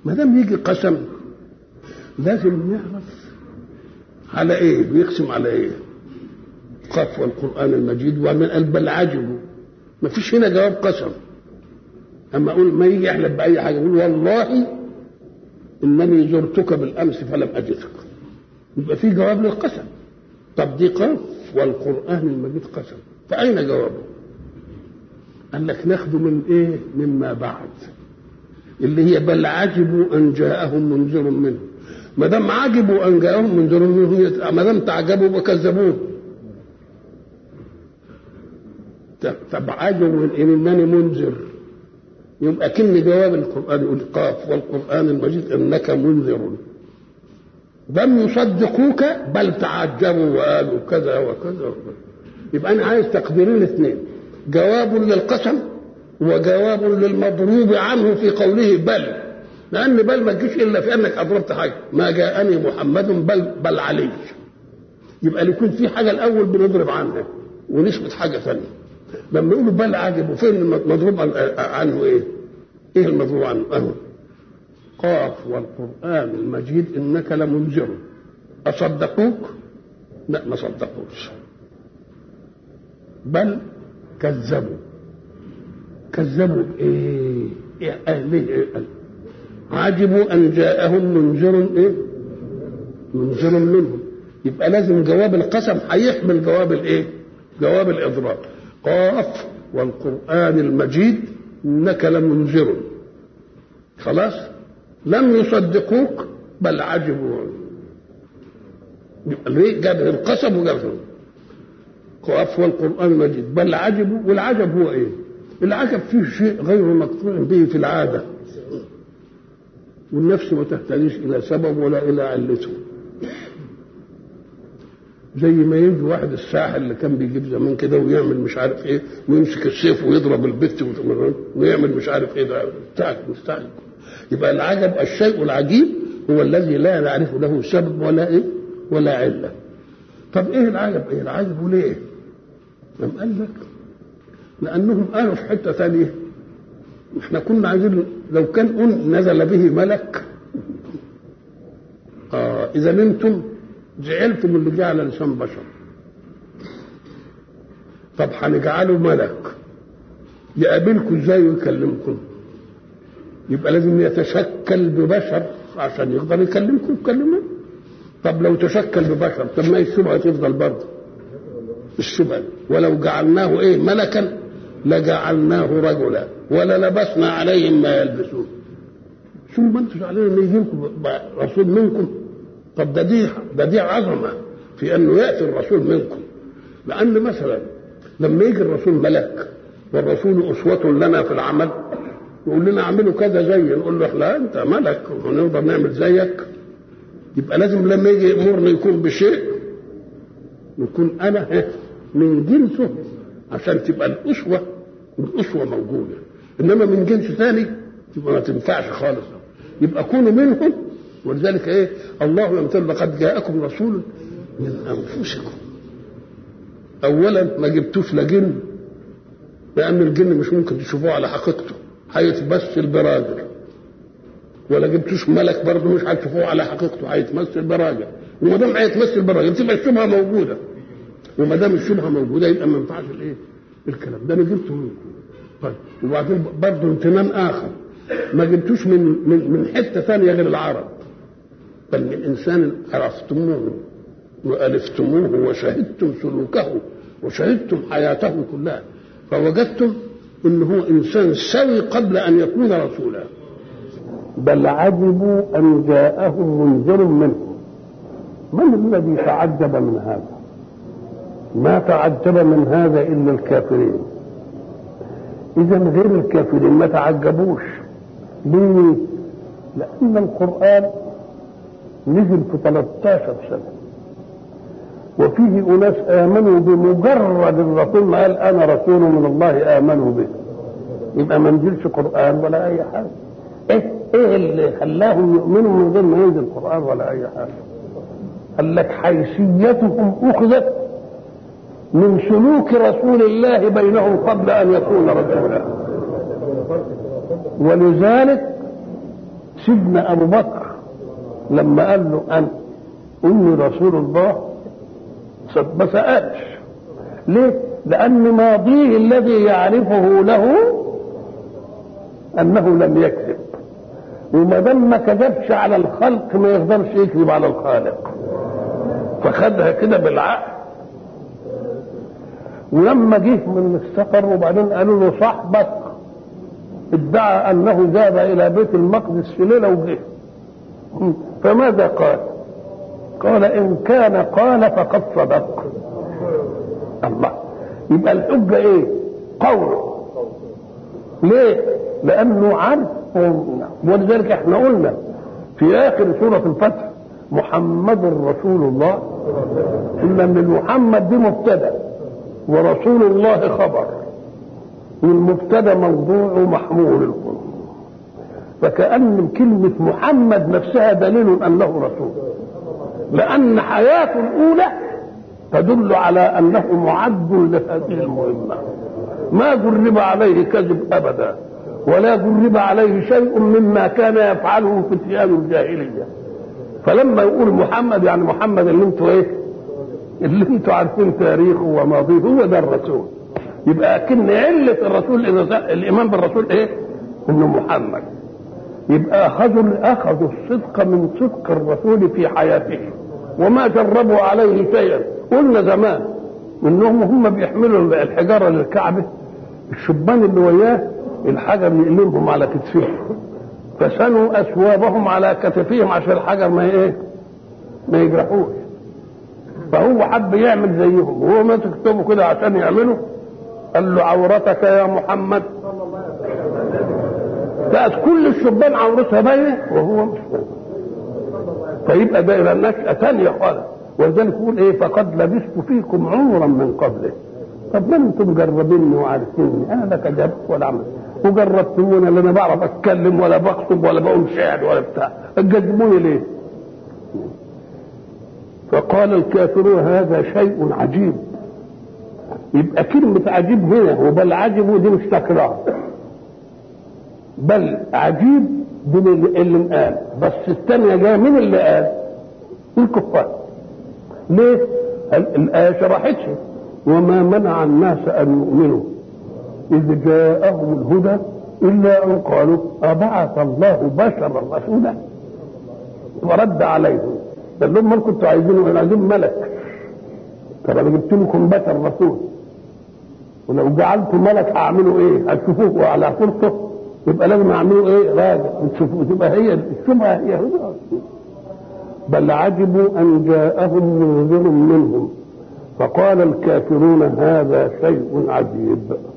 ما دام يجي قسم لازم نعرف على ايه بيقسم على ايه قاف والقران المجيد ومن قال بل عجبوا ما فيش هنا جواب قسم اما اقول ما يجي يحلف باي حاجه يقول والله انني زرتك بالامس فلم اجدك يبقى في جواب للقسم طب دي قاف والقران المجيد قسم فاين جوابه قال لك ناخده من ايه مما بعد اللي هي بل عجبوا ان جاءهم منذر منهم ما دام عجبوا ان جاءهم منذر منهم ما دام تعجبوا وكذبوه طب عجبوا من انني منذر يبقى كن جواب القران يقول قاف والقران المجيد انك منذر لم يصدقوك بل تعجبوا وقالوا كذا وكذا وكذا يبقى انا عايز تقديرين الاثنين جواب للقسم وجواب للمضروب عنه في قوله بل لان بل ما تجيش الا في انك اضربت حاجه ما جاءني محمد بل بل علي يبقى يكون في حاجه الاول بنضرب عنها ونثبت حاجه ثانيه لما يقولوا بل عجب وفين المضروب عنه ايه؟ ايه المضروب عنه؟ اهو قاف والقران المجيد انك لمنذر اصدقوك؟ لا ما صدقوش بل كذبوا كذبوا ايه؟ إيه اهله إيه؟ عجبوا ان جاءهم منذر ايه؟ منذر منهم يبقى لازم جواب القسم هيحمل جواب الايه؟ جواب الاضراب قاف والقران المجيد انك لمنذر خلاص لم يصدقوك بل عجبوا يبقى ليه جاب القسم وجاب قاف والقران المجيد بل عجبوا والعجب هو ايه؟ العجب فيه شيء غير مقطوع به في العاده والنفس ما تحتاجش الى سبب ولا الى علته زي ما يجي واحد الساحل اللي كان بيجيب زمان كده ويعمل مش عارف ايه ويمسك السيف ويضرب البت ويعمل مش عارف ايه ده مستعجل مستعجل يبقى العجب الشيء العجيب هو الذي لا نعرف له سبب ولا ايه ولا عله طب ايه العجب ايه العجب وليه؟ قام قال لك لانهم قالوا في حته ثانيه احنا كنا عايزين لو كان نزل به ملك آه اذا نمتم زعلتم اللي جه على لسان بشر طب هنجعله ملك يقابلكم ازاي ويكلمكم يبقى لازم يتشكل ببشر عشان يقدر يكلمكم يكلمه طب لو تشكل ببشر طب ما الشبهه تفضل برضه الشبهه ولو جعلناه ايه ملكا لجعلناه رجلا ولا لبسنا عليهم ما يلبسون شو ما انتم زعلانين ان يجي لكم رسول منكم طب ده دي ده دي عظمه في انه ياتي الرسول منكم لان مثلا لما يجي الرسول ملك والرسول اسوه لنا في العمل يقول لنا اعملوا كذا زي نقول له لا انت ملك ونقدر نعمل زيك يبقى لازم لما يجي يامرني يكون بشيء يكون انا من جنسه عشان تبقى الاسوه الاسوه موجوده انما من جنس ثاني تبقى ما تنفعش خالص يبقى كونوا منهم ولذلك ايه الله يمثل لقد جاءكم رسول من انفسكم اولا ما جبتوش لا جن لان الجن مش ممكن تشوفوه على حقيقته هيتمثل براجل ولا جبتوش ملك برضه مش هتشوفوه على حقيقته هيتمثل براجل وما دام هيتمثل براجل تبقى الشبهه موجوده وما دام الشبهه موجوده يبقى ما ينفعش الايه؟ الكلام ده انا جبته منكم طيب وبعدين برضه امتنان اخر ما جبتوش من من من حته ثانيه غير العرب بل من انسان عرفتموه والفتموه وشهدتم سلوكه وشهدتم حياته كلها فوجدتم ان هو انسان سوي قبل ان يكون رسولا بل عجبوا ان جاءهم منذر منهم من الذي تعجب من هذا ما تعجب من هذا الا الكافرين اذا غير الكافرين ما تعجبوش ليه لان القران نزل في 13 سنه وفيه اناس امنوا بمجرد الرسول ما قال انا رسول من الله امنوا به يبقى ما نزلش قران ولا اي حاجه ايه ايه اللي خلاهم يؤمنوا من غير ما ينزل قران ولا اي حاجه قال لك حيثيتهم اخذت من سلوك رسول الله بينهم قبل ان يكون رسولا ولذلك سيدنا ابو بكر لما قال له ان اني رسول الله ما سالش ليه لان ماضيه الذي يعرفه له انه لم يكذب وما دام ما كذبش على الخلق ما يقدرش يكذب على الخالق فخدها كده بالعقل ولما جه من السفر وبعدين قالوا له صاحبك ادعى انه ذهب الى بيت المقدس في ليله وجه فماذا قال؟ قال ان كان قال فقد صدق الله يبقى الحجه ايه؟ قوله ليه؟ لانه عارف ولذلك احنا قلنا في اخر سوره الفتح محمد رسول الله الا ان محمد دي مبتدا ورسول الله خبر والمبتدا موضوع ومحمول القرآن فكأن كلمة محمد نفسها دليل أنه رسول لأن حياته الأولى تدل على أنه معد لهذه المهمة ما جرب عليه كذب أبدا ولا جرب عليه شيء مما كان يفعله فتيان الجاهلية فلما يقول محمد يعني محمد اللي انتوا ايه اللي انتوا عارفين تاريخه وماضيه هو ده الرسول يبقى اكن علة الرسول اذا الايمان بالرسول ايه انه محمد يبقى اخذوا اخذوا الصدق من صدق الرسول في حياته وما جربوا عليه شيئا قلنا زمان انهم هم بيحملوا الحجاره للكعبه الشبان اللي وياه الحجر يقلبهم على كتفهم فسنوا اثوابهم على كتفهم عشان الحجر ما ايه ما يجرحوش فهو حب يعمل زيهم وهو ماسك كتبه كده عشان يعمله قال له عورتك يا محمد بقت كل الشبان عورتها باينه وهو مش باين فيبقى ده الى نشأة ثانية خالص ولذلك يقول ايه فقد لبثت فيكم عمرا من قبله طب ما انتم مجربيني وعارفيني انا لا كذبت ولا عملت وجربتوني لا انا بعرف اتكلم ولا بخطب ولا بقول شعر ولا بتاع تجذبوني ليه؟ فقال الكافرون هذا شيء عجيب يبقى كلمة عجيب هنا وبل عجب دي مش تكرار بل عجيب دي اللي قال بس الثانية جاية من اللي قال الكفار ليه؟ الآية شرحتش وما منع الناس أن يؤمنوا إذ جاءهم الهدى إلا أن قالوا أبعث الله بشرا رسولا ورد عليهم قال لهم ما كنتوا عايزينه انا عايزين ملك طب انا جبت لكم بشر رسول ولو جعلت ملك هعمله ايه؟ هتشوفوه على صورته يبقى لازم اعمله ايه؟ راجع وتشوفوه تبقى هي الشبهه هي هدى بل عجبوا ان جاءهم منذر منهم فقال الكافرون هذا شيء عجيب